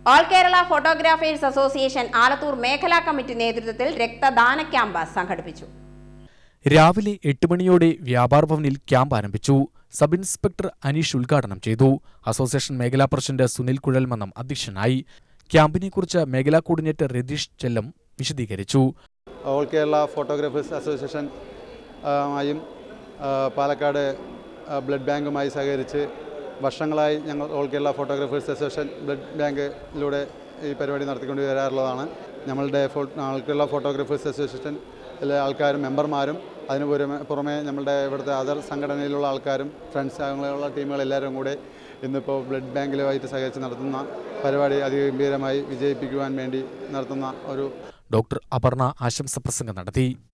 all Kerala photographers association Alathur മേഖലാ committee നേതൃത്വത്തിൽ രക്തദാന ക്യാമ്പ് സംഘടിപ്പിച്ചു രാവിലെ എട്ട് മണിയോടെ വ്യാപാര ഭവനിൽ ക്യാമ്പ് ആരംഭിച്ചു സബ് ഇൻസ്പെക്ടർ അനീഷ് ഉദ്ഘാടനം ചെയ്തു അസോസിയേഷൻ മേഖലാ പ്രസിഡന്റ് സുനിൽ കുഴൽമന്നം അധ്യക്ഷനായി ക്യാമ്പിനെക്കുറിച്ച് മേഖലാ കോർഡിനേറ്റർ രതീഷ് ചെല്ലം വിശദീകരിച്ചു ഓൾ കേരള ഫോട്ടോഗ്രാഫേഴ്സ് അസോസിയേഷൻ ആ, മായും ആ, പാലക്കാട് ആ, ബ്ലഡ് ബാങ്കുമായി സഹകരിച്ച് വർഷങ്ങളായി ഞങ്ങൾ all Kerala photographers association blood ബാങ്കിലൂടെ ഈ പരിപാടി നടത്തിക്കൊണ്ട് വരാറുള്ളതാണ് നമ്മളുടെ ഫോ ഓൾ കേരള ഫോട്ടോഗ്രാഫേഴ്സ് അസോസിയേഷനിലെ ആൾക്കാരും മെമ്പർമാരും അതിന് പുറമെ പുറമെ നമ്മളുടെ ഇവിടുത്തെ അതർ സംഘടനയിലുള്ള ആൾക്കാരും ഫ്രണ്ട്സ് അങ്ങനെയുള്ള ടീമുകൾ എല്ലാവരും കൂടെ ഇന്നിപ്പോൾ ബ്ലഡ് ബാങ്കിലുമായിട്ട് സഹകരിച്ച് നടത്തുന്ന പരിപാടി അതിഗംഭീരമായി വിജയിപ്പിക്കുവാൻ വേണ്ടി നടത്തുന്ന ഒരു ഡോക്ടർ അപർണ ആശംസ പ്രസംഗം നടത്തി